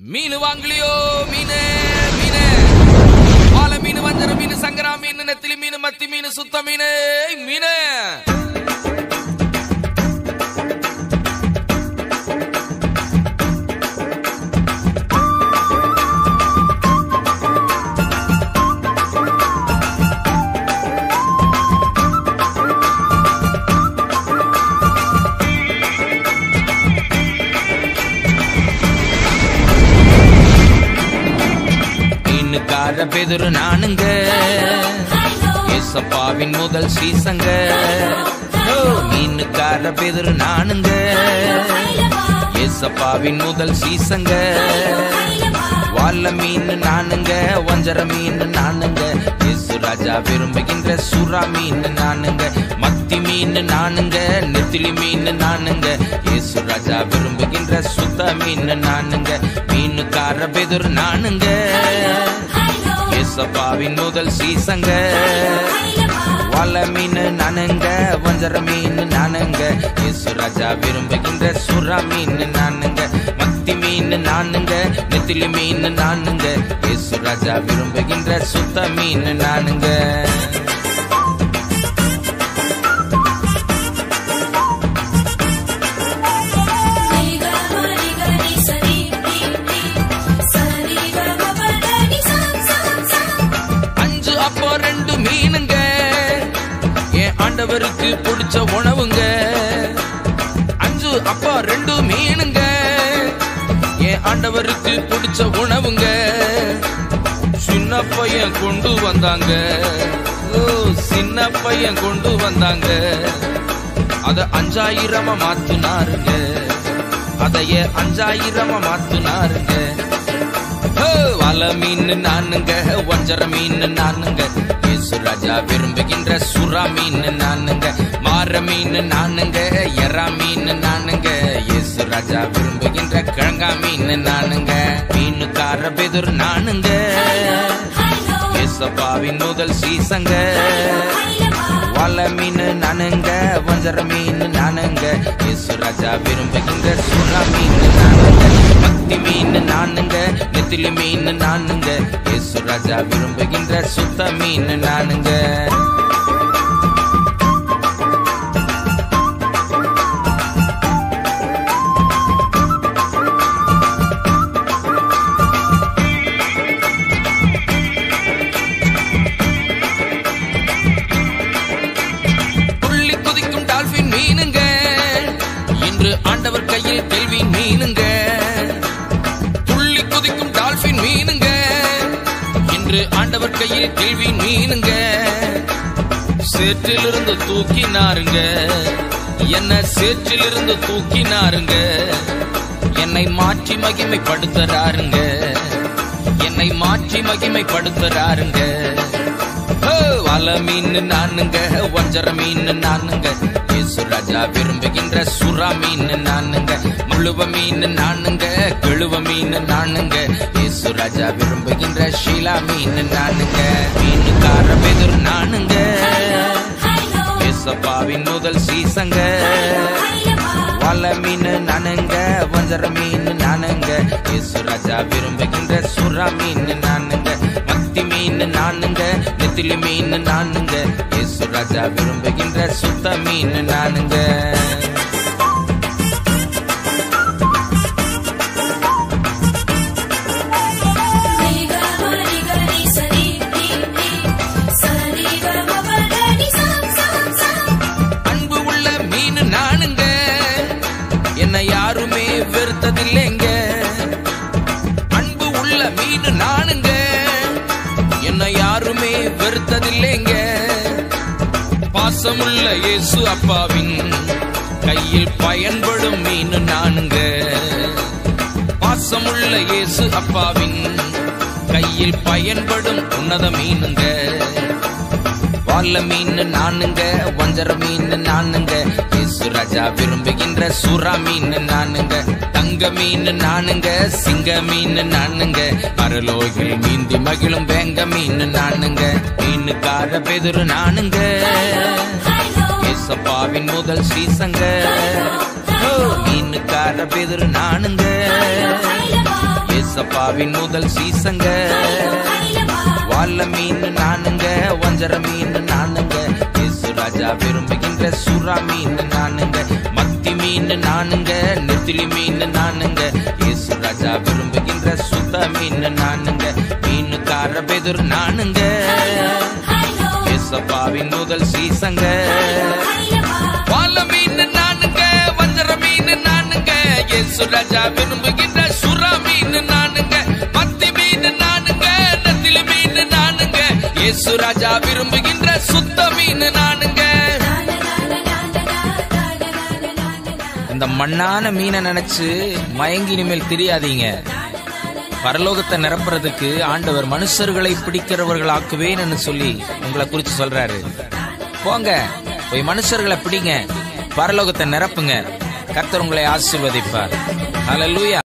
மீன் வாங்கலையோ மீனே மீனே வாழ மீன் வஞ்சர மீன் சங்கரா மீன் நெத்திலி மீன் மத்தி மீன் சுத்த மீன் மீனே மீனுக்கார பெதுரு நானுங்க ஏசப்பாவின் முதல் சீசங்க ஓ, மீனுக்கார பெதுரு நானுங்க ஏசப்பாவின் முதல் சீசங்க வாழ மீன் நானுங்க வஞ்சர மீன் நானுங்க இயேசு ராஜா விரும்புகின்ற சுறா மீன் நானுங்க மத்தி மீன் நானுங்க நெத்திலி மீன் நானுங்க இயேசு ராஜா விரும்புகின்ற சுத்த மீன் நானுங்க மீனுக்கார பெதுர் நானுங்க ஏசப்பாவின் முதல் சீசங்க வாழ மீன் நானுங்க வஞ்சர மீன் நானுங்க இயேசு ராஜா விரும்புகின்ற சுறா மீன் நானுங்க மத்தி மீன் நானுங்க நெத்திலி மீன் நானுங்க இயேசு ராஜா விரும்புகின்ற சுத்த மீன் நானுங்க அஞ்சு அப்போ ரெண்டு மீனுங்க என் ஆண்டவருக்கு பிடிச்ச உணவுங்க அஞ்சு அப்போ ரெண்டு மீனுங்க என் ஆண்டவருக்கு பிடிச்ச உணவுங்க சின்ன பையன் கொண்டு வந்தாங்க ஓ சின்ன பையன் கொண்டு வந்தாங்க அத அஞ்சாயிரமா மாத்துனாருங்க அதைய அஞ்சாயிரமா மாத்துனாருங்க ஓ, வல மீன் நானுங்க வஞ்சர மீன் நானுங்க இயேசு ராஜா விரும்புகின்ற சுறா மீன் நானுங்க மார மீன் நானுங்க எறா மீன் நானுங்க இயேசு ராஜா விரும்புகின்ற கிழங்கா மீன் நானுங்க மீனுக்கார பெதுர் நானுங்க ஏசப்பாவின் முதல் சீசங்க வல மீன் நானுங்க வஞ்சர மீன் நானுங்க இயேசு ராஜா விரும்புகின்ற சுறா மீன் நானுங்க மத்தி மீன் நானுங்க நெத்திலி மீன் நானுங்க இயேசு ராஜா விரும்புகின்ற சுத்த மீன் நானுங்க துள்ளி குதிக்கும் டால்பின் மீனுங்க இன்று ஆண்டவர் கையில் கேள்வி மீனுங்க துள்ளி குதிக்கும் டால்பின் மீனுங்க இன்று ஆண்டவர் கையில் கேள்வி மீனுங்க சேற்றிலிருந்து தூக்கினாருங்க என்ன சேற்றிலிருந்து தூக்கினாருங்க என்னை மாற்றி மகிமைப்படுத்துறாருங்க என்னை மாற்றி மகிமைப்படுத்துறாருங்க ஓ, வல மீன் நானுங்க வஞ்சர மீன் நானுங்க இயேசு ராஜா விரும்புகின்ற சுறா மீன் நானுங்க முழுவ மீன் நானுங்க கிழுவ மீன் நானுங்க இயேசு ராஜா விரும்புகின்ற ஷீலா மீன் நானுங்க மீனுக்கார பெதுர் நானுங்க ஏசப்பாவின் முதல் சீசங்க வல மீன் நானுங்க வஞ்சர மீன் நானுங்க இயேசு ராஜா விரும்புகின்ற சுறா மீன் நானுங்க மத்தி மீன் நானுங்க நெத்திலி மீன் நானுங்க இயேசு ராஜா விரும்புகின்ற சுத்த மீன் நானுங்க அன்பு உள்ள மீன் நானுங்க என்னை யாருமே வெறுத்ததில்லைங்க அன்பு உள்ள மீன் நானுங்க என்னை யாருமே வெறுத்ததில்லைங்க பாசமுள்ள இயேசு அப்பாவின் கையில் பயன்படும் மீன் நானுங்க பாசமுள்ள இயேசு அப்பாவின் கையில் பயன்படும் உன்னத மீனுங்க வாழ மீன் நானுங்க வஞ்சர மீன் நானுங்க இயேசு ராஜா விரும்புகின்ற சுறா மீன் நானுங்க தங்க மீன் நானுங்க சிங்க மீன் நானுங்க பரலோகில் மீந்தி மகிழும் வேங்க மீன் நானுங்க மீனுக்கார பெதுரு நானுங்க ஏசப்பாவின் முதல் சீசங்க ஓ, மீனுக்கார பெதுரு நானுங்க ஏசப்பாவின் முதல் சீசங்க வாழ மீன் நானுங்க வஞ்சர மீன் நானுங்க இயேசு ராஜா விரும்புகின்ற சுறா மீன் நானுங்க மத்தி மீன் நானுங்க நெத்திலி மீன் நானுங்க இயேசு ராஜா விரும்புகின்ற சுத்த மீன் நானுங்க மீனுக்கார பெதுர் நானுங்க ஏசப்பாவின் முதல் சீசங்க வாழ மீன் நானுங்க வஞ்சர மீன் நானுங்க இயேசு ராஜா விரும்புகின்ற சுறா மீன் நானுங்க மத்தி மீன் நானுங்க நெத்திலி மீன் நானுங்க இயேசு ராஜா விரும்புகின்ற சுத்த மீன் நானுங்க இந்த மண்ணான மீனை நினைச்சு மயங்கி இனிமேல் தெரியாதீங்க பரலோகத்தை நிரப்புறதுக்கு ஆண்டவர் மனுஷர்களை பிடிக்கிறவர்களாக்குவேன்னு சொல்லி உங்களை குறிச்சு சொல்றாரு போங்க போய் மனுஷர்களை பிடிங்க பரலோகத்தை நிரப்புங்க கர்த்தர் உங்களை ஆசீர்வதிப்பார் ஹalleluya